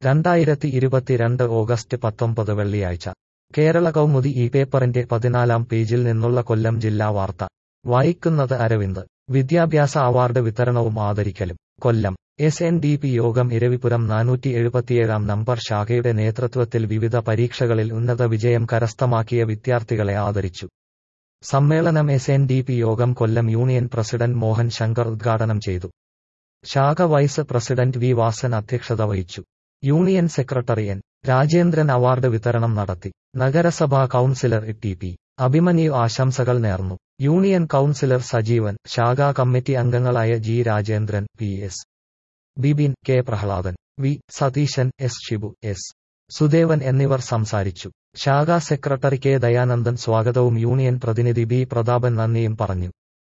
രണ്ടായിരത്തി ഇരുപത്തിരണ്ട് ഓഗസ്റ്റ് പത്തൊമ്പത് വെള്ളിയാഴ്ച കേരള കൗമുദി ഈ പേപ്പറിന്റെ പതിനാലാം പേജിൽ നിന്നുള്ള കൊല്ലം ജില്ലാ വാർത്ത വായിക്കുന്നത് അരവിന്ദ് വിദ്യാഭ്യാസ അവാർഡ് വിതരണവും ആദരിക്കലും Kollam S N D P യോഗം ഇരവിപുരം നാനൂറ്റി എഴുപത്തിയേഴാം നമ്പർ ശാഖയുടെ നേതൃത്വത്തിൽ വിവിധ പരീക്ഷകളിൽ ഉന്നത വിജയം കരസ്ഥമാക്കിയ വിദ്യാർത്ഥികളെ ആദരിച്ചു സമ്മേളനം എസ് എൻ ഡി പി യോഗം കൊല്ലം യൂണിയൻ പ്രസിഡന്റ് മോഹൻ ശങ്കർ ഉദ്ഘാടനം ചെയ്തു ശാഖ വൈസ് പ്രസിഡന്റ് വി വാസൻ അധ്യക്ഷത വഹിച്ചു union secretary N Rajendran award വിതരണം നടത്തി നഗരസഭാ കൌൺസിലർ ടി പി അഭിമന്യു ആശംസകൾ നേർന്നു യൂണിയൻ കൌൺസിലർ സജീവൻ ശാഖാ കമ്മിറ്റി അംഗങ്ങളായ G Rajendran P S Bibin K Prahladan V Satheesan S Shibu S Sudevan എന്നിവർ സംസാരിച്ചു ശാഖാ സെക്രട്ടറി കെ ദയാനന്ദൻ സ്വാഗതവും യൂണിയൻ പ്രതിനിധി ബി പ്രതാപൻ നന്ദിയും പറഞ്ഞു